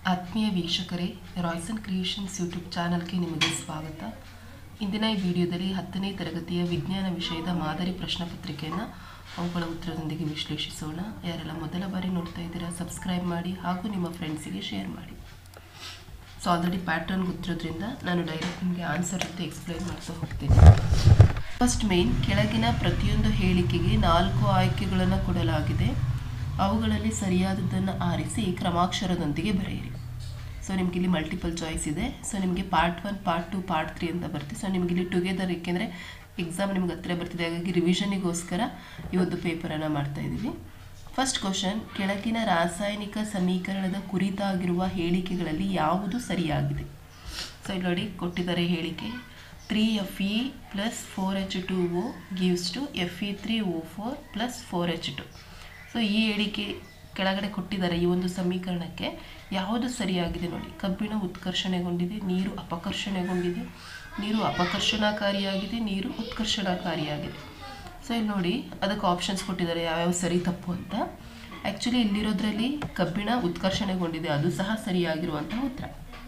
ಆತ್ಮೀಯ ವೀಕ್ಷಕರೇ Royson creations YouTube ಚಾನಲ್ಗೆ ನಿಮಗೆ ಸ್ವಾಗತ ಇಂದಿನ ಈ ವಿಡಿಯೋದಲ್ಲಿ ಹತ್ತನೇ ತರಗತಿಯ ವಿಜ್ಞಾನ ವಿಷಯದ ಮಾದರಿ ಪ್ರಶ್ನೆ ಪತ್ರಿಕೆಯನ್ನು ಅವುಗಳ ಉತ್ತರದೊಂದಿಗೆ ವಿಶ್ಲೇಷಿಸೋಣ ಯಾರೆಲ್ಲ ಮೊದಲ ಬಾರಿ ನೋಡ್ತಾ ಇದ್ದೀರಾ ಸಬ್ಸ್ಕ್ರೈಬ್ ಮಾಡಿ ಹಾಗೂ ನಿಮ್ಮ ಫ್ರೆಂಡ್ಸಿಗೆ ಶೇರ್ ಮಾಡಿ ಸೊ ಆಲ್ರೆಡಿ ಪ್ಯಾಟರ್ನ್ ಗೊತ್ತಿರೋದ್ರಿಂದ ನಾನು ಡೈರೆಕ್ಟ್ ನಿಮಗೆ ಆನ್ಸರ್ ಅಂತ ಎಕ್ಸ್ಪ್ಲೈನ್ ಮಾಡ್ತಾ ಹೋಗ್ತೀನಿ ಫಸ್ಟ್ ಮೇನ್ ಕೆಳಗಿನ ಪ್ರತಿಯೊಂದು ಹೇಳಿಕೆಗೆ ನಾಲ್ಕು ಆಯ್ಕೆಗಳನ್ನು ಕೊಡಲಾಗಿದೆ ಅವುಗಳಲ್ಲಿ ಸರಿಯಾದದ್ದನ್ನು ಆರಿಸಿ ಕ್ರಮಾಕ್ಷರದೊಂದಿಗೆ ಬರೆಯಿರಿ ಸೊ ನಿಮ್ಗೆ ಇಲ್ಲಿ ಮಲ್ಟಿಪಲ್ ಚಾಯ್ಸ್ ಇದೆ ಸೊ ನಿಮಗೆ part one part two part three ಅಂತ ಬರುತ್ತೆ ಸೊ ನಿಮಗೆ ಇಲ್ಲಿ ಟುಗೆದರ್ ಏಕೆಂದರೆ ಎಕ್ಸಾಮ್ ನಿಮ್ಗೆ ಹತ್ತಿರ ಬರ್ತಿದೆ ಹಾಗಾಗಿ ರಿವಿಷನಿಗೋಸ್ಕರ ಈ ಒಂದು ಪೇಪರನ್ನು ಮಾಡ್ತಾ ಇದ್ದೀವಿ ಫಸ್ಟ್ ಕ್ವಶನ್ ಕೆಳಗಿನ ರಾಸಾಯನಿಕ ಸಮೀಕರಣದ ಕುರಿತಾಗಿರುವ ಹೇಳಿಕೆಗಳಲ್ಲಿ ಯಾವುದು ಸರಿಯಾಗಿದೆ ಸೊ ಇಲ್ಲಿ ನೋಡಿ ಕೊಟ್ಟಿದ್ದಾರೆ ಹೇಳಿಕೆ three F E plus four H two O gives to F E three O four plus four H two so ಈ ಹೇಳಿಕೆ ಕೆಳಗಡೆ ಕೊಟ್ಟಿದ್ದಾರೆ ಈ ಒಂದು ಸಮೀಕರಣಕ್ಕೆ ಯಾವುದು ಸರಿಯಾಗಿದೆ ನೋಡಿ ಕಬ್ಬಿಣ ಉತ್ಕರ್ಷಣೆಗೊಂಡಿದೆ ನೀರು ಅಪಕರ್ಷಣೆಗೊಂಡಿದೆ ನೀರು ಅಪಕರ್ಷಣಕಾರಿಯಾಗಿದೆ ನೀರು ಉತ್ಕರ್ಷಣಕಾರಿಯಾಗಿದೆ ಸೊ ಇಲ್ಲಿ ನೋಡಿ ಅದಕ್ಕೆ ಆಪ್ಷನ್ಸ್ ಕೊಟ್ಟಿದ್ದಾರೆ ಯಾವ್ಯಾವ ಸರಿ ತಪ್ಪು ಅಂತ ಆ್ಯಕ್ಚುಲಿ ಇಲ್ಲಿರೋದ್ರಲ್ಲಿ ಕಬ್ಬಿಣ ಉತ್ಕರ್ಷಣೆಗೊಂಡಿದೆ ಅದು ಸಹ ಸರಿಯಾಗಿರುವಂತಹ ಉತ್ತರ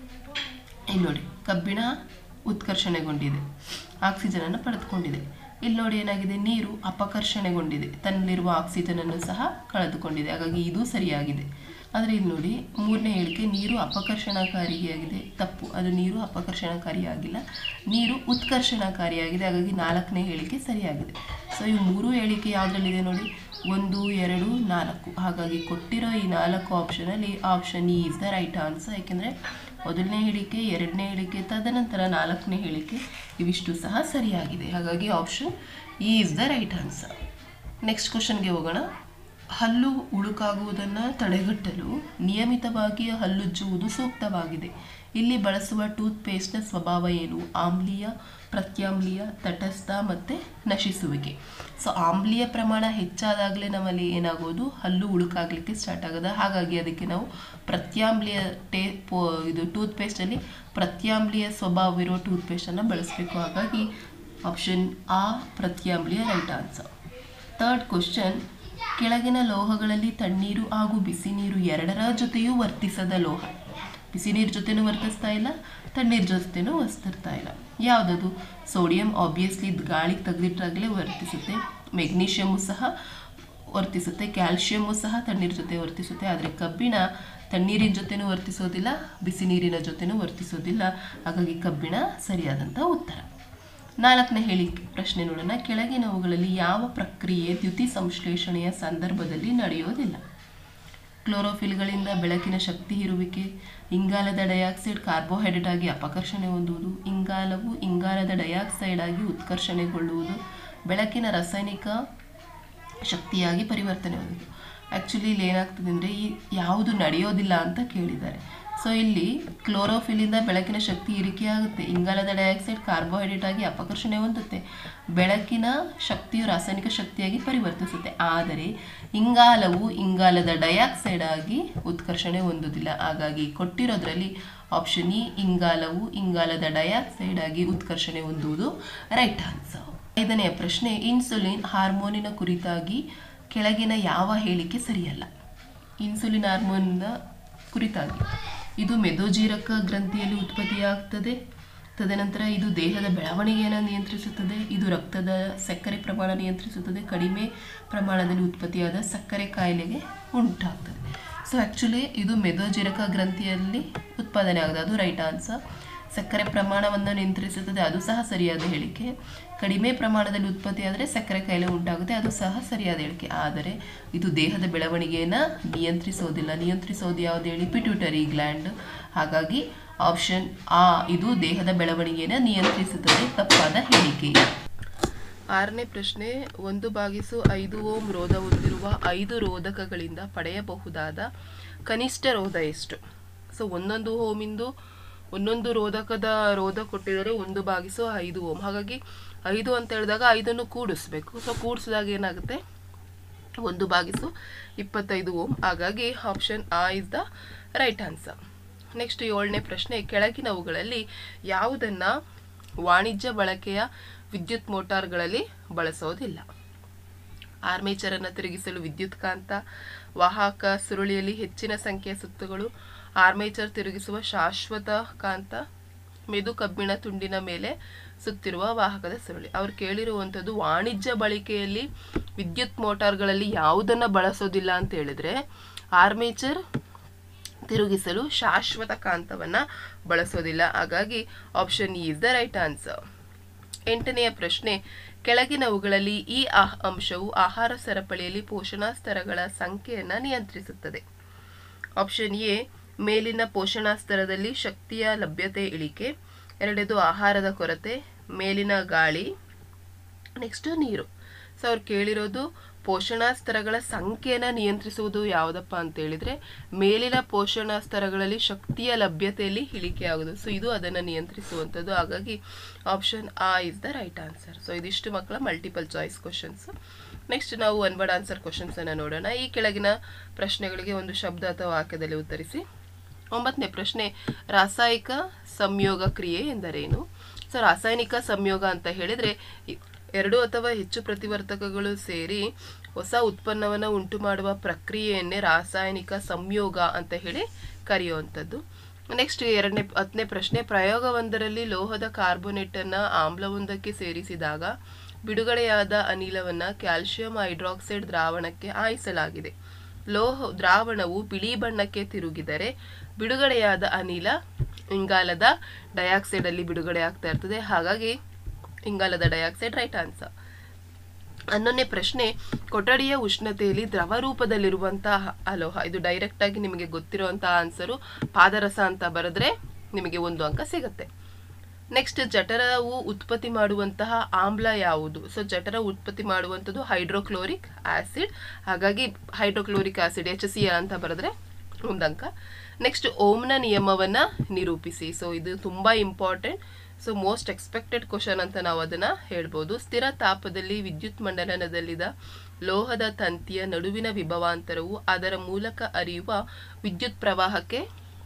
ಇಲ್ಲಿ ನೋಡಿ ಕಬ್ಬಿಣ ಉತ್ಕರ್ಷಣೆಗೊಂಡಿದೆ ಆಕ್ಸಿಜನನ್ನು ಪಡೆದುಕೊಂಡಿದೆ ಇಲ್ಲಿ ನೋಡಿ ಏನಾಗಿದೆ ನೀರು ಅಪಕರ್ಷಣೆಗೊಂಡಿದೆ ತನ್ನಲ್ಲಿರುವ ಆಕ್ಸಿಜನನ್ನು ಸಹ ಕಳೆದುಕೊಂಡಿದೆ ಹಾಗಾಗಿ ಇದು ಸರಿಯಾಗಿದೆ ಆದರೆ ಇಲ್ಲಿ ನೋಡಿ ಮೂರನೇ ಹೇಳಿಕೆ ನೀರು ಅಪಕರ್ಷಣಕಾರಿಯಾಗಿದೆ ತಪ್ಪು ಅದು ನೀರು ಅಪಕರ್ಷಣಕಾರಿಯಾಗಿಲ್ಲ ನೀರು ಉತ್ಕರ್ಷಣಕಾರಿಯಾಗಿದೆ ಹಾಗಾಗಿ ನಾಲ್ಕನೇ ಹೇಳಿಕೆ ಸರಿಯಾಗಿದೆ ಸೊ ಈ ಮೂರು ಹೇಳಿಕೆ ಯಾವುದರಲ್ಲಿದೆ ನೋಡಿ ಒಂದು ಎರಡು ನಾಲ್ಕು ಹಾಗಾಗಿ ಕೊಟ್ಟಿರೋ ಈ ನಾಲ್ಕು ಆಪ್ಷನಲ್ಲಿ ಆಪ್ಷನ್ ಇ ಇಸ್ ದ ರೈಟ್ ಆನ್ಸರ್ ಯಾಕೆಂದರೆ ಮೊದಲನೇ ಹೇಳಿಕೆ ಎರಡನೇ ಹೇಳಿಕೆ ತದನಂತರ ನಾಲ್ಕನೇ ಹೇಳಿಕೆ ಇವಿಷ್ಟು ಸಹ ಸರಿಯಾಗಿದೆ ಹಾಗಾಗಿ ಆಪ್ಷನ್ ಇ is the right answer next ಕ್ವಶನ್ಗೆ ಹೋಗೋಣ ಹಲ್ಲು ಉಳುಕಾಗುವುದನ್ನು ತಡೆಗಟ್ಟಲು ನಿಯಮಿತವಾಗಿ ಹಲ್ಲುಜ್ಜುವುದು ಸೂಕ್ತವಾಗಿದೆ ಇಲ್ಲಿ ಬಳಸುವ ಟೂತ್ ಪೇಸ್ಟ್ನ ಸ್ವಭಾವ ಏನು ಆಮ್ಲೀಯ ಪ್ರತ್ಯಾಮ್ಲೀಯ ತಟಸ್ಥ ಮತ್ತು ನಶಿಸುವಿಕೆ ಸೊ ಆಮ್ಲೀಯ ಪ್ರಮಾಣ ಹೆಚ್ಚಾದಾಗಲೇ ನಮ್ಮಲ್ಲಿ ಏನಾಗೋದು ಹಲ್ಲು ಉಳುಕಾಗಲಿಕ್ಕೆ ಸ್ಟಾರ್ಟ್ ಆಗೋದು ಹಾಗಾಗಿ ಅದಕ್ಕೆ ನಾವು ಪ್ರತ್ಯಾಮ್ಲೀಯ ಟೇ ಪೋ ಇದು ಟೂತ್ ಪೇಸ್ಟಲ್ಲಿ ಪ್ರತ್ಯಾಮ್ಲೀಯ ಸ್ವಭಾವವಿರೋ ಟೂತ್ ಪೇಸ್ಟನ್ನು ಬಳಸಬೇಕು ಹಾಗಾಗಿ ಆಪ್ಷನ್ ಆ ಪ್ರತ್ಯಾಮ್ಲೀಯ ರೈಟ್ ಆನ್ಸರ್ ಥರ್ಡ್ ಕ್ವಶನ್ ಕೆಳಗಿನ ಲೋಹಗಳಲ್ಲಿ ತಣ್ಣೀರು ಹಾಗೂ ಬಿಸಿ ನೀರು ಎರಡರ ಜೊತೆಯೂ ವರ್ತಿಸದ ಲೋಹ ಬಿಸಿ ನೀರು ಜೊತೆನೂ ವರ್ತಿಸ್ತಾ ಇಲ್ಲ ತಣ್ಣೀರು ಜೊತೆನೂ ವರ್ತಿಸ್ತಾ ಇಲ್ಲ ಯಾವುದದು ಸೋಡಿಯಂ ಆಬ್ವಿಯಸ್ಲಿ ಗಾಳಿಗೆ ತೆಗೆದಿಟ್ಟಾಗಲೇ ವರ್ತಿಸುತ್ತೆ ಮೆಗ್ನೀಷಿಯಮು ಸಹ ವರ್ತಿಸುತ್ತೆ ಕ್ಯಾಲ್ಶಿಯಮು ಸಹ ತಣ್ಣೀರು ಜೊತೆ ವರ್ತಿಸುತ್ತೆ ಆದರೆ ಕಬ್ಬಿಣ ತಣ್ಣೀರಿನ ಜೊತೆನೂ ವರ್ತಿಸೋದಿಲ್ಲ ಬಿಸಿ ನೀರಿನ ಜೊತೆನೂ ವರ್ತಿಸೋದಿಲ್ಲ ಹಾಗಾಗಿ ಕಬ್ಬಿಣ ಸರಿಯಾದಂಥ ಉತ್ತರ ನಾಲ್ಕನೇ ಹೇಳಿಕೆ ಪ್ರಶ್ನೆ ನೋಡೋಣ ಕೆಳಗಿನವುಗಳಲ್ಲಿ ಯಾವ ಪ್ರಕ್ರಿಯೆ ದ್ಯುತಿ ಸಂಶ್ಲೇಷಣೆಯ ಸಂದರ್ಭದಲ್ಲಿ ನಡೆಯೋದಿಲ್ಲ ಕ್ಲೋರೋಫಿಲ್ಗಳಿಂದ ಬೆಳಕಿನ ಶಕ್ತಿ ಹೀರುವಿಕೆ ಇಂಗಾಲದ ಡೈಆಕ್ಸೈಡ್ ಕಾರ್ಬೋಹೈಡ್ರೇಟ್ ಆಗಿ ಅಪಕರ್ಷಣೆ ಹೊಂದುವುದು ಇಂಗಾಲವು ಇಂಗಾಲದ ಡೈಆಕ್ಸೈಡ್ ಆಗಿ ಉತ್ಕರ್ಷಣೆಗೊಳ್ಳುವುದು ಬೆಳಕಿನ ರಾಸಾಯನಿಕ ಶಕ್ತಿಯಾಗಿ ಪರಿವರ್ತನೆ ಹೊಂದುವುದು ಆ್ಯಕ್ಚುಲಿ ಇಲ್ಲಿ ಏನಾಗ್ತದೆ ಅಂದರೆ ಈ ಯಾವುದು ನಡೆಯೋದಿಲ್ಲ ಅಂತ ಕೇಳಿದ್ದಾರೆ ಸೊ ಇಲ್ಲಿ ಕ್ಲೋರೋಫಿಲಿಂದ ಬೆಳಕಿನ ಶಕ್ತಿ ಇರಿಕೆ ಆಗುತ್ತೆ ಇಂಗಾಲದ ಡೈಆಕ್ಸೈಡ್ ಕಾರ್ಬೋಹೈಡ್ರೇಟ್ ಆಗಿ ಅಪಕರ್ಷಣೆ ಹೊಂದುತ್ತೆ ಬೆಳಕಿನ ಶಕ್ತಿಯು ರಾಸಾಯನಿಕ ಶಕ್ತಿಯಾಗಿ ಪರಿವರ್ತಿಸುತ್ತೆ ಆದರೆ ಇಂಗಾಲವು ಇಂಗಾಲದ ಡೈಆಕ್ಸೈಡ್ ಆಗಿ ಉತ್ಕರ್ಷಣೆ ಹೊಂದುವುದಿಲ್ಲ ಹಾಗಾಗಿ ಕೊಟ್ಟಿರೋದ್ರಲ್ಲಿ ಆಪ್ಷನ್ ಇ ಇಂಗಾಲವು ಇಂಗಾಲದ ಡೈಆಕ್ಸೈಡ್ ಆಗಿ ಉತ್ಕರ್ಷಣೆ ಹೊಂದುವುದು ರೈಟ್ ಆನ್ಸರ್ ಐದನೆಯ ಪ್ರಶ್ನೆ ಇನ್ಸುಲಿನ್ ಹಾರ್ಮೋನಿನ ಕುರಿತಾಗಿ ಕೆಳಗಿನ ಯಾವ ಹೇಳಿಕೆ ಸರಿಯಲ್ಲ ಇನ್ಸುಲಿನ್ ಹಾರ್ಮೋನ್ನ ಕುರಿತಾಗಿ ಇದು ಮೆದೋಜೀರಕ ಗ್ರಂಥಿಯಲ್ಲಿ ಉತ್ಪತ್ತಿಯಾಗ್ತದೆ ತದನಂತರ ಇದು ದೇಹದ ಬೆಳವಣಿಗೆಯನ್ನು ನಿಯಂತ್ರಿಸುತ್ತದೆ ಇದು ರಕ್ತದ ಸಕ್ಕರೆ ಪ್ರಮಾಣ ನಿಯಂತ್ರಿಸುತ್ತದೆ ಕಡಿಮೆ ಪ್ರಮಾಣದಲ್ಲಿ ಉತ್ಪತ್ತಿಯಾದ ಸಕ್ಕರೆ ಕಾಯಿಲೆಗೆ ಉಂಟಾಗ್ತದೆ ಸೊ ಆ್ಯಕ್ಚುಲಿ ಇದು ಮೆದೋಜೀರಕ ಗ್ರಂಥಿಯಲ್ಲಿ ಉತ್ಪಾದನೆ ಆಗುತ್ತೆ ಅದು ರೈಟ್ ಆನ್ಸರ್ ಸಕ್ಕರೆ ಪ್ರಮಾಣವನ್ನು ನಿಯಂತ್ರಿಸುತ್ತದೆ ಅದು ಸಹ ಸರಿಯಾದ ಹೇಳಿಕೆ ಕಡಿಮೆ ಪ್ರಮಾಣದಲ್ಲಿ ಉತ್ಪತ್ತಿಯಾದರೆ ಸಕ್ಕರೆ ಕಾಯಿಲೆ ಉಂಟಾಗುತ್ತೆ ಅದು ಸಹ ಸರಿಯಾದ ಹೇಳಿಕೆ ಆದರೆ ಇದು ದೇಹದ ಬೆಳವಣಿಗೆಯನ್ನು ನಿಯಂತ್ರಿಸೋದಿಲ್ಲ ನಿಯಂತ್ರಿಸೋದು ಯಾವುದು ಹೇಳಿ ಪಿಟ್ಯೂಟರಿ ಗ್ಲ್ಯಾಂಡ್ ಹಾಗಾಗಿ ಆಪ್ಷನ್ ಆ ಇದು ದೇಹದ ಬೆಳವಣಿಗೆಯನ್ನು ನಿಯಂತ್ರಿಸುತ್ತದೆ ತಪ್ಪಾದ ಹೇಳಿಕೆ ಆರನೇ ಪ್ರಶ್ನೆ ಒಂದು ಬಾಗಿಸು ಐದು ಓಂ ರೋಧ ಹೊಂದಿರುವ ಐದು ರೋಧಕಗಳಿಂದ ಪಡೆಯಬಹುದಾದ ಕನಿಷ್ಠ ರೋಧ ಎಷ್ಟು ಸೊ ಒಂದೊಂದು ಓಮಿಂದು ಒಂದೊಂದು ರೋಧಕದ ರೋಧ ಕೊಟ್ಟಿದ್ದಾರೆ ಒಂದು ಬಾಗಿಸು ಐದು ಓಂ ಹಾಗಾಗಿ ಐದು ಅಂತ ಹೇಳಿದಾಗ ಐದನ್ನು ಕೂಡಿಸ್ಬೇಕು ಸೊ ಕೂಡಿಸಿದಾಗ ಏನಾಗುತ್ತೆ ಒಂದು ಬಾಗಿಸು ಇಪ್ಪತ್ತೈದು ಓಂ ಹಾಗಾಗಿ ಆಪ್ಷನ್ ಆ is the right answer next ಏಳನೇ ಪ್ರಶ್ನೆ ಕೆಳಗಿನವುಗಳಲ್ಲಿ ಯಾವುದನ್ನು ವಾಣಿಜ್ಯ ಬಳಕೆಯ ವಿದ್ಯುತ್ ಮೋಟಾರ್ಗಳಲ್ಲಿ ಬಳಸೋದಿಲ್ಲ ಆರ್ಮೇಚರನ್ನು ತಿರುಗಿಸಲು ವಿದ್ಯುತ್ ಕಾಂತ ವಾಹಕ ಸುರುಳಿಯಲ್ಲಿ ಹೆಚ್ಚಿನ ಸಂಖ್ಯೆಯ ಸುತ್ತುಗಳು ಆರ್ಮೇಚರ್ ತಿರುಗಿಸುವ ಶಾಶ್ವತ ಕಾಂತ ಮೆದು ಕಬ್ಬಿಣ ತುಂಡಿನ ಮೇಲೆ ಸುತ್ತಿರುವ ವಾಹಕದ ಸುರುಳಿ ಅವ್ರು ಕೇಳಿರುವಂಥದ್ದು ವಾಣಿಜ್ಯ ಬಳಕೆಯಲ್ಲಿ ವಿದ್ಯುತ್ ಮೋಟಾರ್ಗಳಲ್ಲಿ ಯಾವುದನ್ನು ಬಳಸೋದಿಲ್ಲ ಅಂತ ಹೇಳಿದ್ರೆ ಆರ್ಮೇಚರ್ ತಿರುಗಿಸಲು ಶಾಶ್ವತ ಕಾಂತವನ್ನ ಬಳಸೋದಿಲ್ಲ ಹಾಗಾಗಿ ಆಪ್ಷನ್ ಇ ಇಸ್ ದ ರೈಟ್ ಆನ್ಸರ್ ಎಂಟನೆಯ ಪ್ರಶ್ನೆ ಕೆಳಗಿನವುಗಳಲ್ಲಿ ಈ ಆಹ್ ಅಂಶವು ಆಹಾರ ಸರಪಳಿಯಲ್ಲಿ ಪೋಷಣಾ ಸ್ತರಗಳ ಸಂಖ್ಯೆಯನ್ನು ನಿಯಂತ್ರಿಸುತ್ತದೆ ಆಪ್ಷನ್ ಎ ಮೇಲಿನ ಪೋಷಣಾ ಸ್ತರದಲ್ಲಿ ಶಕ್ತಿಯ ಲಭ್ಯತೆ ಇಳಿಕೆ ಎರಡನೇದು ಆಹಾರದ ಕೊರತೆ ಮೇಲಿನ ಗಾಳಿ ನೆಕ್ಸ್ಟ್ ನೀರು ಸೊ ಅವ್ರು ಕೇಳಿರೋದು ಪೋಷಣಾ ಸ್ತರಗಳ ಸಂಖ್ಯೆನ ನಿಯಂತ್ರಿಸುವುದು ಯಾವುದಪ್ಪ ಅಂತ ಹೇಳಿದ್ರೆ ಮೇಲಿನ ಪೋಷಣಾ ಸ್ತರಗಳಲ್ಲಿ ಶಕ್ತಿಯ ಲಭ್ಯತೆಯಲ್ಲಿ ಇಳಿಕೆ ಆಗೋದು ಸೊ ಇದು ಅದನ್ನು ನಿಯಂತ್ರಿಸುವಂಥದ್ದು ಹಾಗಾಗಿ ಆಪ್ಷನ್ ಆ is the right answer so ಇದಿಷ್ಟು ಮಕ್ಕಳ ಮಲ್ಟಿಪಲ್ ಚಾಯ್ಸ್ ಕ್ವಶನ್ಸ್ ನೆಕ್ಸ್ಟ್ ನಾವು ಒನ್ ವರ್ಡ್ ಆನ್ಸರ್ ಕ್ವಶನ್ಸ್ ಅನ್ನು ನೋಡೋಣ ಈ ಕೆಳಗಿನ ಪ್ರಶ್ನೆಗಳಿಗೆ ಒಂದು ಶಬ್ದ ಅಥವಾ ವಾಕ್ಯದಲ್ಲಿ ಉತ್ತರಿಸಿ ಒಂಬತ್ತನೇ ಪ್ರಶ್ನೆ ರಾಸಾಯನಿಕ ಸಂಯೋಗ ಕ್ರಿಯೆ ಎಂದರೇನು ಸೊ ರಾಸಾಯನಿಕ ಸಂಯೋಗ ಅಂತ ಹೇಳಿದ್ರೆ ಇ- ಎರಡು ಅಥವಾ ಹೆಚ್ಚು ಪ್ರತಿವರ್ತಕಗಳು ಸೇರಿ ಹೊಸ ಉತ್ಪನ್ನವನ್ನು ಉಂಟು ಮಾಡುವ ಪ್ರಕ್ರಿಯೆಯನ್ನೇ ರಾಸಾಯನಿಕ ಸಂಯೋಗ ಅಂತ ಹೇಳಿ ಕರೆಯುವಂಥದ್ದು ನೆಕ್ಸ್ಟ್ ಎರಡನೇ ಹತ್ತನೇ ಪ್ರಶ್ನೆ ಪ್ರಯೋಗವೊಂದರಲ್ಲಿ ಲೋಹದ ಕಾರ್ಬೋನೇಟ್ ಅನ್ನ ಆಮ್ಲವೊಂದಕ್ಕೆ ಸೇರಿಸಿದಾಗ ಬಿಡುಗಡೆಯಾದ ಅನಿಲವನ್ನ ಕ್ಯಾಲ್ಸಿಯಂ ಹೈಡ್ರಾಕ್ಸೈಡ್ ದ್ರಾವಣಕ್ಕೆ ಹಾಯಿಸಲಾಗಿದೆ ಲೋಹ ದ್ರಾವಣವು ಬಿಳಿ ಬಣ್ಣಕ್ಕೆ ತಿರುಗಿದರೆ ಬಿಡುಗಡೆಯಾದ ಅನಿಲ ಇಂಗಾಲದ ಡೈಆಕ್ಸೈಡ್ ಅಲ್ಲಿ ಬಿಡುಗಡೆ ಆಗ್ತಾ ಇರ್ತದೆ ಹಾಗಾಗಿ ಇಂಗಾಲದ ಡೈಆಕ್ಸೈಡ್ ರೈಟ್ ಆನ್ಸರ್ ಹನ್ನೊಂದನೇ ಪ್ರಶ್ನೆ ಕೊಠಡಿಯ ಉಷ್ಣತೆಯಲ್ಲಿ ದ್ರವ ರೂಪದಲ್ಲಿರುವಂತಹ ಅಲೋಹ ಇದು ಡೈರೆಕ್ಟ್ ಆಗಿ ನಿಮಗೆ ಗೊತ್ತಿರುವಂತಹ ಆನ್ಸರು ಪಾದರಸ ಅಂತ ಬರೆದ್ರೆ ನಿಮಗೆ ಒಂದು ಅಂಕ ಸಿಗುತ್ತೆ ನೆಕ್ಸ್ಟ್ ಜಠರವು ಉತ್ಪತ್ತಿ ಮಾಡುವಂತಹ ಆಮ್ಲ ಯಾವುದು ಸೊ ಜಠರ ಉತ್ಪತ್ತಿ ಮಾಡುವಂಥದ್ದು ಹೈಡ್ರೋಕ್ಲೋರಿಕ್ ಆಸಿಡ್ ಹಾಗಾಗಿ ಹೈಡ್ರೋಕ್ಲೋರಿಕ್ ಆಸಿಡ್ ಎಚ್ ಸಿ ಅಂತ ಬರೆದ್ರೆ ಒಂದು ಅಂಕ ನೆಕ್ಸ್ಟ್ ಓಮ್ನ ನಿಯಮವನ್ನ ನಿರೂಪಿಸಿ ಸೊ ಇದು ತುಂಬಾ important so most expected question ಅಂತ ನಾವು ಅದನ್ನ ಹೇಳ್ಬೋದು ಸ್ಥಿರ ತಾಪದಲ್ಲಿ ವಿದ್ಯುತ್ ಮಂಡಲನದಲ್ಲಿದ ಲೋಹದ ತಂತಿಯ ನಡುವಿನ ವಿಭವಾಂತರವು ಅದರ ಮೂಲಕ ಹರಿಯುವ ವಿದ್ಯುತ್ ಪ್ರವಾಹಕ್ಕೆ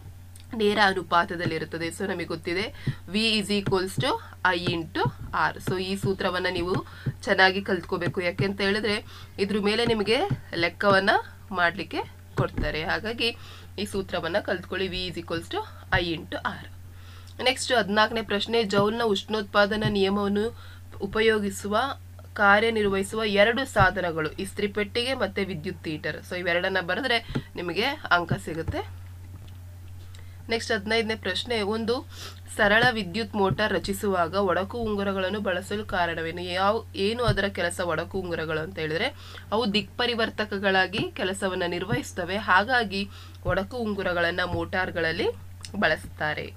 ನೇರ ಅನುಪಾತದಲ್ಲಿರುತ್ತದೆ ಸೊ ನಮಗೆ ಗೊತ್ತಿದೆ V is equals to I into R so ಈ ಸೂತ್ರವನ್ನ ನೀವು ಚೆನ್ನಾಗಿ ಕಲ್ತ್ಕೋಬೇಕು ಯಾಕೆಂತ ಹೇಳಿದ್ರೆ ಇದ್ರ ಮೇಲೆ ನಿಮಗೆ ಲೆಕ್ಕವನ್ನ ಮಾಡಲಿಕ್ಕೆ ಕೊಡ್ತಾರೆ ಹಾಗಾಗಿ ಈ ಸೂತ್ರವನ್ನ ಕಲ್ತ್ಕೊಳ್ಳಿ V is equals to I into R next ಹದಿನಾಲ್ಕನೇ ಪ್ರಶ್ನೆ ಜೌಲ್ನ ಉಷ್ಣೋತ್ಪಾದನಾ ನಿಯಮವನ್ನು ಉಪಯೋಗಿಸುವ ಕಾರ್ಯನಿರ್ವಹಿಸುವ ಎರಡು ಸಾಧನಗಳು ಇಸ್ತ್ರಿ ಪೆಟ್ಟಿಗೆ ಮತ್ತೆ ವಿದ್ಯುತ್ ಹೀಟರ್ ಸೊ ಇವೆರಡನ್ನ ಬರೆದ್ರೆ ನಿಮಗೆ ಅಂಕ ಸಿಗುತ್ತೆ ನೆಕ್ಸ್ಟ್ ಹದಿನೈದನೇ ಪ್ರಶ್ನೆ ಒಂದು ಸರಳ ವಿದ್ಯುತ್ ಮೋಟಾರ್ ರಚಿಸುವಾಗ ಒಡಕು ಉಂಗುರಗಳನ್ನು ಬಳಸಲು ಕಾರಣವೇನು ಯಾವ ಏನು ಅದರ ಕೆಲಸ ಒಡಕು ಉಂಗುರಗಳು ಅಂತ ಹೇಳಿದ್ರೆ ಅವು ದಿಕ್ಪರಿವರ್ತಕಗಳಾಗಿ ಕೆಲಸವನ್ನು ನಿರ್ವಹಿಸ್ತವೆ ಹಾಗಾಗಿ ಒಡಕು ಉಂಗುರಗಳನ್ನು ಮೋಟಾರ್ಗಳಲ್ಲಿ ಬಳಸ್ತಾರೆ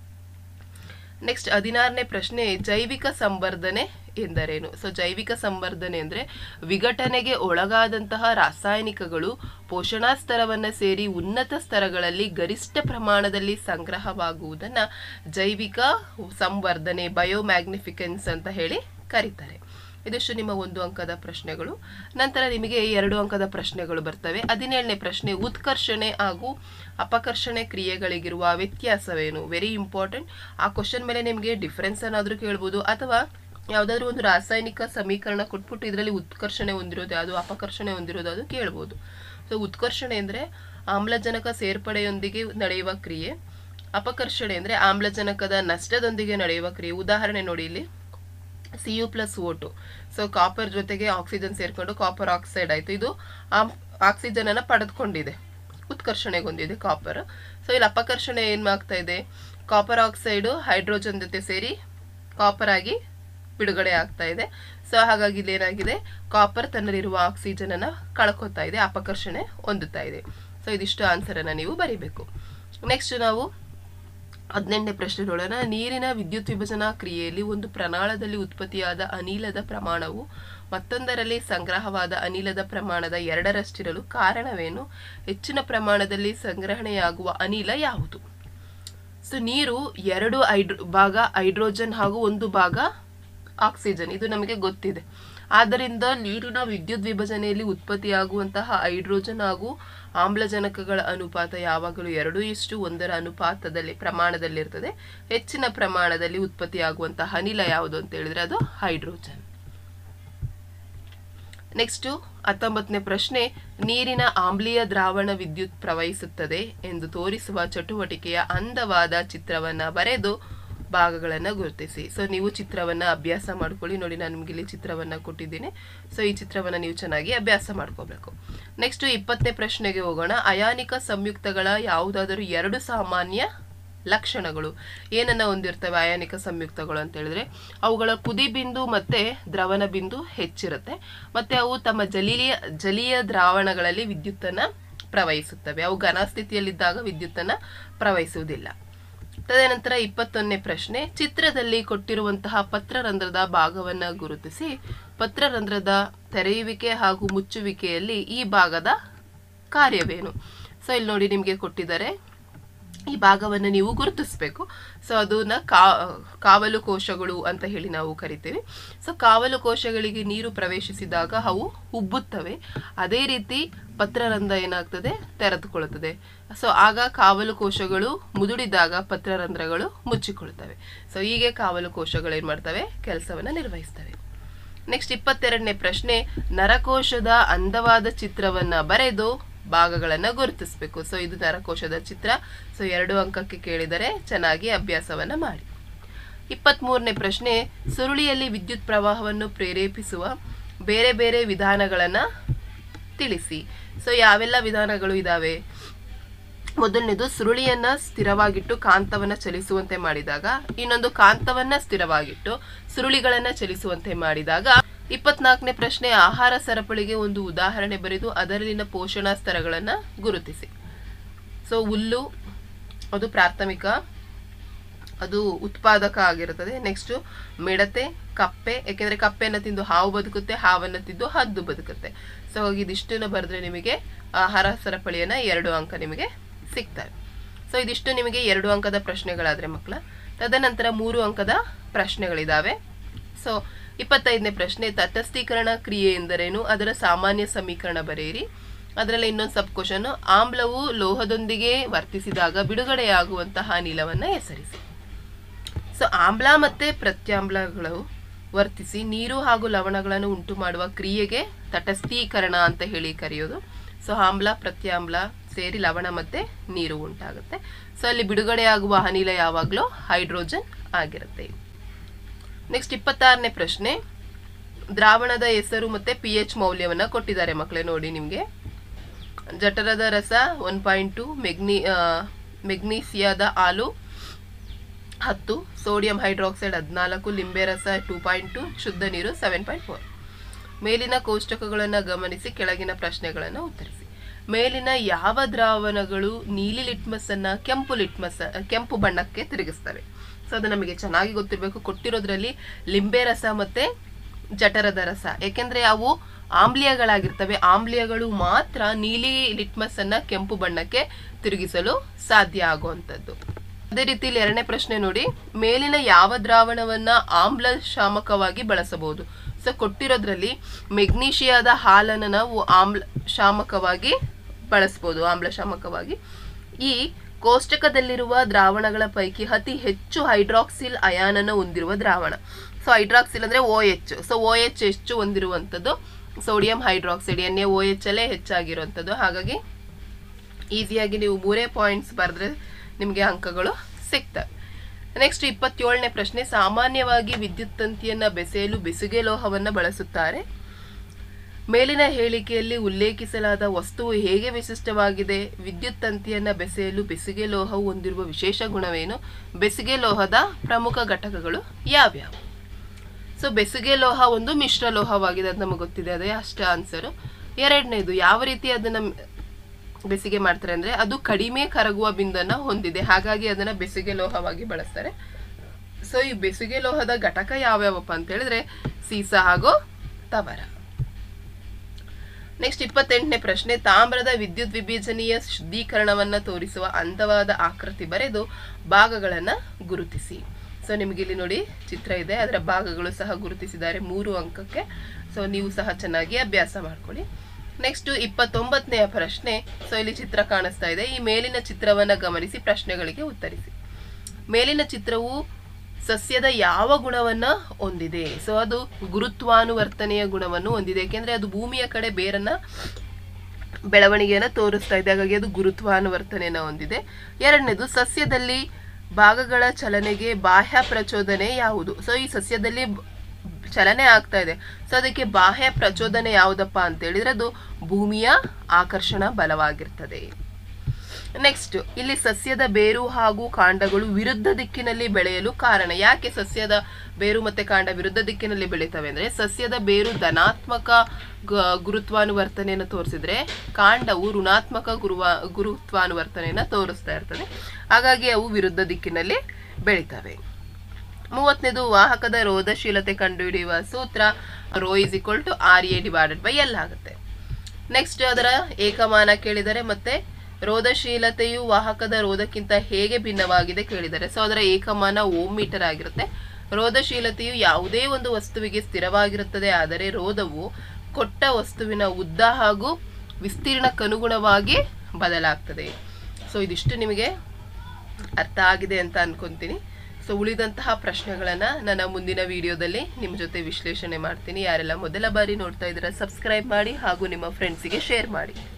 ನೆಕ್ಸ್ಟ್ ಹದಿನಾರನೇ ಪ್ರಶ್ನೆ ಜೈವಿಕ ಸಂವರ್ಧನೆ ಎಂದರೇನು ಸೊ ಜೈವಿಕ ಸಂವರ್ಧನೆ ಅಂದ್ರೆ ವಿಘಟನೆಗೆ ಒಳಗಾದಂತಹ ರಾಸಾಯನಿಕಗಳು ಪೋಷಣಾ ಸ್ತರವನ್ನ ಸೇರಿ ಉನ್ನತ ಸ್ತರಗಳಲ್ಲಿ ಗರಿಷ್ಠ ಪ್ರಮಾಣದಲ್ಲಿ ಸಂಗ್ರಹವಾಗುವುದನ್ನ ಜೈವಿಕ ಸಂವರ್ಧನೆ ಬಯೋಮ್ಯಾಗ್ನಿಫಿಕೆನ್ಸ್ ಅಂತ ಹೇಳಿ ಕರೀತಾರೆ ಇದಿಷ್ಟು ನಿಮ್ಮ ಒಂದು ಅಂಕದ ಪ್ರಶ್ನೆಗಳು ನಂತರ ನಿಮಗೆ ಎರಡು ಅಂಕದ ಪ್ರಶ್ನೆಗಳು ಬರ್ತವೆ ಹದಿನೇಳನೇ ಪ್ರಶ್ನೆ ಉತ್ಕರ್ಷಣೆ ಹಾಗೂ ಅಪಕರ್ಷಣೆ ಕ್ರಿಯೆಗಳಿಗಿರುವ ವ್ಯತ್ಯಾಸವೇನು ವೆರಿ ಇಂಪಾರ್ಟೆಂಟ್ ಆ ಕ್ವಶನ್ ಮೇಲೆ ನಿಮಗೆ ಡಿಫ್ರೆನ್ಸ್ ಅನ್ನಾದ್ರೂ ಕೇಳ್ಬೋದು ಅಥವಾ ಯಾವುದಾದ್ರೂ ಒಂದು ರಾಸಾಯನಿಕ ಸಮೀಕರಣ ಕೊಟ್ಬಿಟ್ಟು ಇದರಲ್ಲಿ ಉತ್ಕರ್ಷಣೆ ಹೊಂದಿರೋದು ಯಾವುದು ಅಪಕರ್ಷಣೆ ಹೊಂದಿರೋದು ಅದು ಕೇಳ್ಬೋದು ಸೊ ಉತ್ಕರ್ಷಣೆ ಅಂದರೆ ಆಮ್ಲಜನಕ ಸೇರ್ಪಡೆಯೊಂದಿಗೆ ನಡೆಯುವ ಕ್ರಿಯೆ ಅಪಕರ್ಷಣೆ ಅಂದರೆ ಆಮ್ಲಜನಕದ ನಷ್ಟದೊಂದಿಗೆ ನಡೆಯುವ ಕ್ರಿಯೆ ಉದಾಹರಣೆ ನೋಡಿ ಇಲ್ಲಿ C U plus O two so copper ಜೊತೆಗೆ ಆಕ್ಸಿಜನ್ ಸೇರ್ಕೊಂಡು ಕಾಪರ್ ಆಕ್ಸೈಡ್ ಆಯಿತು ಇದು ಆಮ್ ಆಕ್ಸಿಜನ್ ಅನ್ನ ಪಡೆದುಕೊಂಡಿದೆ ಉತ್ಕರ್ಷಣೆಗೊಂದಿದೆ ಕಾಪರ್ ಸೊ ಇಲ್ಲಿ ಅಪಕರ್ಷಣೆ ಏನು ಆಗ್ತಾ ಇದೆ ಕಾಪರ್ ಆಕ್ಸೈಡು ಹೈಡ್ರೋಜನ್ ಜೊತೆ ಸೇರಿ ಕಾಪರ್ ಆಗಿ ಬಿಡುಗಡೆ ಆಗ್ತಾ ಇದೆ ಸೊ ಹಾಗಾಗಿ ಇಲ್ಲಿ ಏನಾಗಿದೆ ಕಾಪರ್ ತನ್ನಲ್ಲಿರುವ ಆಕ್ಸಿಜನ್ ಅನ್ನ ಕಳ್ಕೊತಾ ಇದೆ ಅಪಕರ್ಷಣೆ ಹೊಂದುತ್ತಾ ಇದೆ ಸೊ ಇದಿಷ್ಟು ಆನ್ಸರ್ ಅನ್ನ ನೀವು ಬರಿಬೇಕು ನೆಕ್ಸ್ಟ್ ನಾವು ಹದಿನೆಂಟನೇ ಪ್ರಶ್ನೆ ನೋಡೋಣ ನೀರಿನ ವಿದ್ಯುತ್ ವಿಭಜನಾ ಕ್ರಿಯೆಯಲ್ಲಿ ಒಂದು ಪ್ರಣಾಳದಲ್ಲಿ ಉತ್ಪತ್ತಿಯಾದ ಅನಿಲದ ಪ್ರಮಾಣವು ಮತ್ತೊಂದರಲ್ಲಿ ಸಂಗ್ರಹವಾದ ಅನಿಲದ ಪ್ರಮಾಣದ ಎರಡರಷ್ಟಿರಲು ಕಾರಣವೇನು ಹೆಚ್ಚಿನ ಪ್ರಮಾಣದಲ್ಲಿ ಸಂಗ್ರಹಣೆಯಾಗುವ ಅನಿಲ ಯಾವುದು ಸೊ ನೀರು ಎರಡು ಹೈಡ್ರೋ ಭಾಗ ಹೈಡ್ರೋಜನ್ ಹಾಗೂ ಒಂದು ಭಾಗ ಆಕ್ಸಿಜನ್ ಇದು ನಮಗೆ ಗೊತ್ತಿದೆ ಆದ್ದರಿಂದ ನೀರಿನ ವಿದ್ಯುತ್ ವಿಭಜನೆಯಲ್ಲಿ ಉತ್ಪತ್ತಿಯಾಗುವಂತಹ ಹೈಡ್ರೋಜನ್ ಹಾಗೂ ಆಮ್ಲಜನಕಗಳ ಅನುಪಾತ ಯಾವಾಗಲೂ ಎರಡು ಇಷ್ಟು ಒಂದರ ಅನುಪಾತದಲ್ಲಿ ಪ್ರಮಾಣದಲ್ಲಿರ್ತದೆ ಹೆಚ್ಚಿನ ಪ್ರಮಾಣದಲ್ಲಿ ಉತ್ಪತ್ತಿಯಾಗುವಂತಹ ಅನಿಲ ಯಾವುದು ಅಂತ ಹೇಳಿದ್ರೆ ಅದು ಹೈಡ್ರೋಜನ್ ನೆಕ್ಸ್ಟು ಹತ್ತೊಂಬತ್ತನೇ ಪ್ರಶ್ನೆ ನೀರಿನ ಆಮ್ಲೀಯ ದ್ರಾವಣ ವಿದ್ಯುತ್ ಪ್ರವಹಿಸುತ್ತದೆ ಎಂದು ತೋರಿಸುವ ಚಟುವಟಿಕೆಯ ಅಂದವಾದ ಚಿತ್ರವನ್ನ ಬರೆದು ಭಾಗಗಳನ್ನು ಗುರುತಿಸಿ ಸೊ ನೀವು ಚಿತ್ರವನ್ನ ಅಭ್ಯಾಸ ಮಾಡ್ಕೊಳ್ಳಿ ನೋಡಿ ನಾನು ನಿಮ್ಗೆ ಇಲ್ಲಿ ಚಿತ್ರವನ್ನ ಕೊಟ್ಟಿದ್ದೀನಿ ಸೊ ಈ ಚಿತ್ರವನ್ನ ನೀವು ಚೆನ್ನಾಗಿ ಅಭ್ಯಾಸ ಮಾಡ್ಕೋಬೇಕು ನೆಕ್ಸ್ಟ್ ಇಪ್ಪತ್ತನೇ ಪ್ರಶ್ನೆಗೆ ಹೋಗೋಣ ಅಯಾನಿಕ ಸಂಯುಕ್ತಗಳ ಯಾವುದಾದರೂ ಎರಡು ಸಾಮಾನ್ಯ ಲಕ್ಷಣಗಳು ಏನನ್ನ ಹೊಂದಿರ್ತವೆ ಅಯಾನಿಕ ಸಂಯುಕ್ತಗಳು ಅಂತ ಹೇಳಿದ್ರೆ ಅವುಗಳ ಕುದಿ ಬಿಂದು ಮತ್ತೆ ದ್ರವಣ ಬಿಂದು ಹೆಚ್ಚಿರುತ್ತೆ ಮತ್ತೆ ಅವು ತಮ್ಮ ಜಲೀಯ ಜಲೀಯ ದ್ರಾವಣಗಳಲ್ಲಿ ವಿದ್ಯುತ್ತನ್ನ ಪ್ರವಹಿಸುತ್ತವೆ ಅವು ಘನ ಸ್ಥಿತಿಯಲ್ಲಿದ್ದಾಗ ವಿದ್ಯುತ್ತನ್ನ ಪ್ರವಹಿಸುವುದಿಲ್ಲ ತದನಂತರ ಇಪ್ಪತ್ತೊಂದನೇ ಪ್ರಶ್ನೆ ಚಿತ್ರದಲ್ಲಿ ಕೊಟ್ಟಿರುವಂತಹ ಪತ್ರರಂಧ್ರದ ಭಾಗವನ್ನ ಗುರುತಿಸಿ ಪತ್ರರಂಧ್ರದ ತೆರೆಯುವಿಕೆ ಹಾಗೂ ಮುಚ್ಚುವಿಕೆಯಲ್ಲಿ ಈ ಭಾಗದ ಕಾರ್ಯವೇನು ಸೊ ಇಲ್ಲಿ ನೋಡಿ ನಿಮಗೆ ಕೊಟ್ಟಿದ್ದಾರೆ ಈ ಭಾಗವನ್ನು ನೀವು ಗುರುತಿಸಬೇಕು ಸೊ ಅದನ್ನ ಕಾ ಕಾವಲು ಕೋಶಗಳು ಅಂತ ಹೇಳಿ ನಾವು ಕರಿತೇವೆ ಸೊ ಕಾವಲು ಕೋಶಗಳಿಗೆ ನೀರು ಪ್ರವೇಶಿಸಿದಾಗ ಅವು ಉಬ್ಬುತ್ತವೆ ಅದೇ ರೀತಿ ಪತ್ರರಂಧ್ರ ಏನಾಗ್ತದೆ ತೆರೆದುಕೊಳ್ಳುತ್ತದೆ ಸೊ ಆಗ ಕಾವಲು ಕೋಶಗಳು ಮುದುಡಿದಾಗ ಪತ್ರರಂಧ್ರಗಳು ಮುಚ್ಚಿಕೊಳ್ಳುತ್ತವೆ ಸೊ ಹೀಗೆ ಕಾವಲು ಕೋಶಗಳು ಏನ್ ಮಾಡ್ತವೆ ಕೆಲಸವನ್ನ ನಿರ್ವಹಿಸ್ತವೆ ನೆಕ್ಸ್ಟ್ ಇಪ್ಪತ್ತೆರಡನೇ ಪ್ರಶ್ನೆ ನರಕೋಶದ ಅಂದವಾದ ಚಿತ್ರವನ್ನ ಬರೆದು ಭಾಗಗಳನ್ನ ಗುರುತಿಸಬೇಕು ಸೊ ಇದು ನರಕೋಶದ ಚಿತ್ರ ಸೊ ಎರಡು ಅಂಕಕ್ಕೆ ಕೇಳಿದರೆ ಚೆನ್ನಾಗಿ ಅಭ್ಯಾಸವನ್ನ ಮಾಡಿ ಇಪ್ಪತ್ಮೂರನೇ ಪ್ರಶ್ನೆ ಸುರುಳಿಯಲ್ಲಿ ವಿದ್ಯುತ್ ಪ್ರವಾಹವನ್ನು ಪ್ರೇರೇಪಿಸುವ ಬೇರೆ ಬೇರೆ ವಿಧಾನಗಳನ್ನ ತಿಳಿಸಿ ಸೊ ಯಾವೆಲ್ಲ ವಿಧಾನಗಳು ಇದಾವೆ ಮೊದಲನೇದು ಸುರುಳಿಯನ್ನ ಸ್ಥಿರವಾಗಿಟ್ಟು ಕಾಂತವನ್ನ ಚಲಿಸುವಂತೆ ಮಾಡಿದಾಗ ಇನ್ನೊಂದು ಕಾಂತವನ್ನ ಸ್ಥಿರವಾಗಿಟ್ಟು ಸುರುಳಿಗಳನ್ನ ಚಲಿಸುವಂತೆ ಮಾಡಿದಾಗ ಇಪ್ಪತ್ನಾಲ್ಕನೇ ಪ್ರಶ್ನೆ ಆಹಾರ ಸರಪಳಿಗೆ ಒಂದು ಉದಾಹರಣೆ ಬರೆದು ಅದರಲ್ಲಿನ ಪೋಷಣಾ ಸ್ತರಗಳನ್ನ ಗುರುತಿಸಿ ಸೊ ಹುಲ್ಲು ಅದು ಪ್ರಾಥಮಿಕ ಅದು ಉತ್ಪಾದಕ ಆಗಿರುತ್ತದೆ ನೆಕ್ಸ್ಟ್ ಮಿಡತೆ ಕಪ್ಪೆ ಯಾಕೆಂದ್ರೆ ಕಪ್ಪೆಯನ್ನು ತಿಂದು ಹಾವು ಬದುಕುತ್ತೆ ಹಾವನ್ನು ತಿಂದು ಹದ್ದು ಬದುಕುತ್ತೆ ಸೊ ಇದಿಷ್ಟನ್ನು ಬರೆದ್ರೆ ನಿಮಗೆ ಆಹಾರ ಸರಪಳಿಯನ್ನ ಎರಡು ಅಂಕ ನಿಮಗೆ ಸಿಗ್ತವೆ ಸೊ ಇದಿಷ್ಟು ನಿಮಗೆ ಎರಡು ಅಂಕದ ಪ್ರಶ್ನೆಗಳಾದ್ರೆ ಮಕ್ಕಳ ತದನಂತರ ಮೂರು ಅಂಕದ ಪ್ರಶ್ನೆಗಳಿದಾವೆ ಸೊ ಇಪ್ಪತ್ತೈದನೇ ಪ್ರಶ್ನೆ ತಟಸ್ಥೀಕರಣ ಕ್ರಿಯೆ ಎಂದರೇನು ಅದರ ಸಾಮಾನ್ಯ ಸಮೀಕರಣ ಬರೆಯಿರಿ ಅದರಲ್ಲಿ ಇನ್ನೊಂದು ಸಬ್ ಕ್ವಶನ್ ಆಮ್ಲವು ಲೋಹದೊಂದಿಗೆ ವರ್ತಿಸಿದಾಗ ಬಿಡುಗಡೆಯಾಗುವಂತಹ ಅನಿಲವನ್ನ ಹೆಸರಿಸಿ ಸೊ ಆಮ್ಲ ಮತ್ತೆ ಪ್ರತ್ಯಾಮ್ಲಗಳು ವರ್ತಿಸಿ ನೀರು ಹಾಗೂ ಲವಣಗಳನ್ನು ಉಂಟು ಮಾಡುವ ಕ್ರಿಯೆಗೆ ತಟಸ್ಥೀಕರಣ ಅಂತ ಹೇಳಿ ಕರೆಯೋದು ಸೊ ಆಮ್ಲ ಪ್ರತ್ಯಾಮ್ಲ ಸೇರಿ ಲವಣ ಮತ್ತೆ ನೀರು ಉಂಟಾಗುತ್ತೆ ಸೊ ಅಲ್ಲಿ ಬಿಡುಗಡೆಯಾಗುವ ಅನಿಲ ಯಾವಾಗಲೂ ಹೈಡ್ರೋಜನ್ ಆಗಿರುತ್ತೆ ನೆಕ್ಸ್ಟ್ ಇಪ್ಪತ್ತಾರನೇ ಪ್ರಶ್ನೆ ದ್ರಾವಣದ ಹೆಸರು ಮತ್ತೆ ಪಿ ಎಚ್ ಮೌಲ್ಯವನ್ನ ಕೊಟ್ಟಿದ್ದಾರೆ ಮಕ್ಕಳೇ ನೋಡಿ ನಿಮಗೆ ಜಠರದ ರಸ ಒನ್ ಪಾಯಿಂಟ್ ಟು ಮೆಗ್ನಿ ಮೆಗ್ನೀಸಿಯಾದ ಹಾಲು ಹತ್ತು ಸೋಡಿಯಂ ಹೈಡ್ರಾಕ್ಸೈಡ್ ಹದಿನಾಲ್ಕು ಲಿಂಬೆ ರಸ ಟೂ ಪಾಯಿಂಟ್ ಟು ಶುದ್ಧ ನೀರು ಸೆವೆನ್ ಪಾಯಿಂಟ್ ಫೋರ್ ಮೇಲಿನ ಕೋಷ್ಟಕಗಳನ್ನು ಗಮನಿಸಿ ಕೆಳಗಿನ ಪ್ರಶ್ನೆಗಳನ್ನು ಉತ್ತರಿಸಿ ಮೇಲಿನ ಯಾವ ದ್ರಾವಣಗಳು ನೀಲಿ ಲಿಟ್ಮಸ್ ಅನ್ನ ಕೆಂಪು ಲಿಟ್ಮಸ್ ಕೆಂಪು ಬಣ್ಣಕ್ಕೆ ತಿರುಗಿಸ್ತವೆ ಸೊ ಅದು ನಮಗೆ ಚೆನ್ನಾಗಿ ಗೊತ್ತಿರಬೇಕು ಕೊಟ್ಟಿರೋದ್ರಲ್ಲಿ ಲಿಂಬೆ ರಸ ಮತ್ತೆ ಜಠರದ ರಸ ಯಾಕೆಂದ್ರೆ ಅವು ಆಮ್ಲೀಯಗಳಾಗಿರ್ತವೆ ಆಮ್ಲೀಯಗಳು ಮಾತ್ರ ನೀಲಿ ಲಿಟ್ಮಸ್ ಅನ್ನ ಕೆಂಪು ಬಣ್ಣಕ್ಕೆ ತಿರುಗಿಸಲು ಸಾಧ್ಯ ಆಗುವಂಥದ್ದು ಅದೇ ರೀತಿ ಇಲ್ಲಿ ಎರಡನೇ ಪ್ರಶ್ನೆ ನೋಡಿ ಮೇಲಿನ ಯಾವ ದ್ರಾವಣವನ್ನ ಆಮ್ಲ ಶಾಮಕವಾಗಿ ಬಳಸಬಹುದು ಸೊ ಕೊಟ್ಟಿರೋದ್ರಲ್ಲಿ ಮೆಗ್ನೀಷಿಯಾದ ಹಾಲನ್ನು ನಾವು ಆಮ್ಲ ಶಾಮಕವಾಗಿ ಬಳಸ್ಬೋದು ಆಮ್ಲ ಶಾಮಕವಾಗಿ ಈ ಕೋಷ್ಟಕದಲ್ಲಿರುವ ದ್ರಾವಣಗಳ ಪೈಕಿ ಅತಿ ಹೆಚ್ಚು ಹೈಡ್ರಾಕ್ಸಿಲ್ ಅಯಾನನ ಹೊಂದಿರುವ ದ್ರಾವಣ ಸೊ ಹೈಡ್ರಾಕ್ಸಿಲ್ ಅಂದ್ರೆ O H so O H ಹೆಚ್ಚು ಹೊಂದಿರುವಂಥದ್ದು sodium hydroxide N A O H ಅಲ್ಲೇ ಹೆಚ್ಚಾಗಿರುವಂಥದ್ದು ಹಾಗಾಗಿ ಈಸಿಯಾಗಿ ನೀವು ಮೂರೇ ಪಾಯಿಂಟ್ಸ್ ಬರೆದ್ರೆ ನಿಮಗೆ ಅಂಕಗಳು ಸಿಗ್ತವೆ ನೆಕ್ಸ್ಟ್ ಇಪ್ಪತ್ತೇಳನೇ ಪ್ರಶ್ನೆ ಸಾಮಾನ್ಯವಾಗಿ ವಿದ್ಯುತ್ ತಂತಿಯನ್ನ ಬೆಸೆಯಲು ಬೆಸುಗೆ ಲೋಹವನ್ನು ಬಳಸುತ್ತಾರೆ ಮೇಲಿನ ಹೇಳಿಕೆಯಲ್ಲಿ ಉಲ್ಲೇಖಿಸಲಾದ ವಸ್ತುವು ಹೇಗೆ ವಿಶಿಷ್ಟವಾಗಿದೆ ವಿದ್ಯುತ್ ತಂತಿಯನ್ನ ಬೆಸೆಯಲು ಬೆಸುಗೆ ಲೋಹವು ಹೊಂದಿರುವ ವಿಶೇಷ ಗುಣವೇನು ಬೆಸುಗೆ ಲೋಹದ ಪ್ರಮುಖ ಘಟಕಗಳು ಯಾವ್ಯಾವು ಸೊ ಬೆಸುಗೆ ಲೋಹ ಒಂದು ಮಿಶ್ರ ಲೋಹವಾಗಿದೆ ಅದು ನಮಗೆ ಗೊತ್ತಿದೆ ಅದೇ ಅಷ್ಟೇ ಆನ್ಸರು ಎರಡನೇದು ಯಾವ ರೀತಿ ಅದನ್ನ ಬೆಸಿಗೆ ಮಾಡ್ತಾರೆ ಅಂದ್ರೆ ಅದು ಕಡಿಮೆ ಕರಗುವ ಬಿಂದನ್ನ ಹೊಂದಿದೆ ಹಾಗಾಗಿ ಅದನ್ನ ಬೆಸುಗೆ ಲೋಹವಾಗಿ ಬಳಸ್ತಾರೆ ಸೊ ಈ ಬೆಸುಗೆ ಲೋಹದ ಘಟಕ ಯಾವ್ಯಾವಪ್ಪ ಅಂತ ಹೇಳಿದ್ರೆ ಸೀಸ ಹಾಗೂ ತವರ ನೆಕ್ಸ್ಟ್ ಇಪ್ಪತ್ತೆಂಟನೇ ಪ್ರಶ್ನೆ ತಾಮ್ರದ ವಿದ್ಯುತ್ ವಿಭಜನೀಯ ಶುದ್ಧೀಕರಣವನ್ನ ತೋರಿಸುವ ಅಂದವಾದ ಆಕೃತಿ ಬರೆದು ಭಾಗಗಳನ್ನ ಗುರುತಿಸಿ ಸೊ ನಿಮಗೆ ಇಲ್ಲಿ ನೋಡಿ ಚಿತ್ರ ಇದೆ ಅದರ ಭಾಗಗಳು ಸಹ ಗುರುತಿಸಿದ್ದಾರೆ ಮೂರು ಅಂಕಕ್ಕೆ ಸೊ ನೀವು ಸಹ ಚೆನ್ನಾಗಿ ಅಭ್ಯಾಸ ಮಾಡ್ಕೊಳ್ಳಿ ನೆಕ್ಸ್ಟ್ ಇಪ್ಪತ್ತೊಂಬತ್ತನೆಯ ಪ್ರಶ್ನೆ ಸೊ ಇಲ್ಲಿ ಚಿತ್ರ ಕಾಣಿಸ್ತಾ ಇದೆ ಈ ಮೇಲಿನ ಚಿತ್ರವನ್ನ ಗಮನಿಸಿ ಪ್ರಶ್ನೆಗಳಿಗೆ ಉತ್ತರಿಸಿ ಮೇಲಿನ ಚಿತ್ರವು ಸಸ್ಯದ ಯಾವ ಗುಣವನ್ನ ಹೊಂದಿದೆ ಸೊ ಅದು ಗುರುತ್ವಾನುವರ್ತನೆಯ ಗುಣವನ್ನು ಹೊಂದಿದೆ ಯಾಕೆಂದ್ರೆ ಅದು ಭೂಮಿಯ ಕಡೆ ಬೇರನ್ನ ಬೆಳವಣಿಗೆಯನ್ನು ತೋರಿಸ್ತಾ ಇದೆ ಹಾಗಾಗಿ ಅದು ಗುರುತ್ವಾನುವರ್ತನೆಯನ್ನು ಹೊಂದಿದೆ ಎರಡನೇದು ಸಸ್ಯದಲ್ಲಿ ಭಾಗಗಳ ಚಲನೆಗೆ ಬಾಹ್ಯ ಪ್ರಚೋದನೆ ಯಾವುದು ಸೊ ಈ ಸಸ್ಯದಲ್ಲಿ ಬ- ಚಲನೆ ಆಗ್ತಾ ಇದೆ ಸೊ ಅದಕ್ಕೆ ಬಾಹ್ಯ ಪ್ರಚೋದನೆ ಯಾವುದಪ್ಪ ಅಂತ ಹೇಳಿದ್ರೆ ಅದು ಭೂಮಿಯ ಆಕರ್ಷಣ ಬಲವಾಗಿರ್ತದೆ ನೆಕ್ಸ್ಟ್ ಇಲ್ಲಿ ಸಸ್ಯದ ಬೇರು ಹಾಗೂ ಕಾಂಡಗಳು ವಿರುದ್ಧ ದಿಕ್ಕಿನಲ್ಲಿ ಬೆಳೆಯಲು ಕಾರಣ ಯಾಕೆ ಸಸ್ಯದ ಬೇರು ಮತ್ತೆ ಕಾಂಡ ವಿರುದ್ಧ ದಿಕ್ಕಿನಲ್ಲಿ ಬೆಳೀತವೆ ಅಂದ್ರೆ ಸಸ್ಯದ ಬೇರು ಧನಾತ್ಮಕ ಗ- ಗುರುತ್ವಾನುವರ್ತನೆಯನ್ನು ತೋರಿಸಿದ್ರೆ ಕಾಂಡವು ಋಣಾತ್ಮಕ ಗುರುವ ಗುರುತ್ವಾನುವರ್ತನೆಯನ್ನು ತೋರಿಸ್ತಾ ಇರ್ತದೆ ಹಾಗಾಗಿ ಅವು ವಿರುದ್ಧ ದಿಕ್ಕಿನಲ್ಲಿ ಬೆಳಿತವೆ ಮೂವತ್ತನೇದು ವಾಹಕದ ರೋಧಶೀಲತೆ ಕಂಡುಹಿಡಿಯುವ ಸೂತ್ರ rho is equal to R A divided by L ಆಗುತ್ತೆ ನೆಕ್ಸ್ಟ್ ಅದರ ಏಕಮಾನ ಕೇಳಿದರೆ ಮತ್ತೆ ರೋಧಶೀಲತೆಯು ವಾಹಕದ ರೋಧಕ್ಕಿಂತ ಹೇಗೆ ಭಿನ್ನವಾಗಿದೆ ಕೇಳಿದರೆ ಸೊ ಅದರ ಏಕಮಾನ ಓಮ್ ಮೀಟರ್ ಆಗಿರುತ್ತೆ ರೋಧಶೀಲತೆಯು ಯಾವುದೇ ಒಂದು ವಸ್ತುವಿಗೆ ಸ್ಥಿರವಾಗಿರುತ್ತದೆ ಆದರೆ ರೋಧವು ಕೊಟ್ಟ ವಸ್ತುವಿನ ಉದ್ದ ಹಾಗೂ ವಿಸ್ತೀರ್ಣಕ್ಕನುಗುಣವಾಗಿ ಬದಲಾಗ್ತದೆ ಸೊ ಇದಿಷ್ಟು ನಿಮಗೆ ಅರ್ಥ ಆಗಿದೆ ಅಂತ ಅನ್ಕೊಂತೀನಿ ಸೊ ಉಳಿದಂತಹ ಪ್ರಶ್ನೆಗಳನ್ನು ನನ್ನ ಮುಂದಿನ ವಿಡಿಯೋದಲ್ಲಿ ನಿಮ್ಮ ಜೊತೆ ವಿಶ್ಲೇಷಣೆ ಮಾಡ್ತೀನಿ ಯಾರೆಲ್ಲ ಮೊದಲ ಬಾರಿ ನೋಡ್ತಾ ಇದ್ದೀರಾ ಸಬ್ಸ್ಕ್ರೈಬ್ ಮಾಡಿ ಹಾಗೂ ನಿಮ್ಮ ಫ್ರೆಂಡ್ಸಿಗೆ ಶೇರ್ ಮಾಡಿ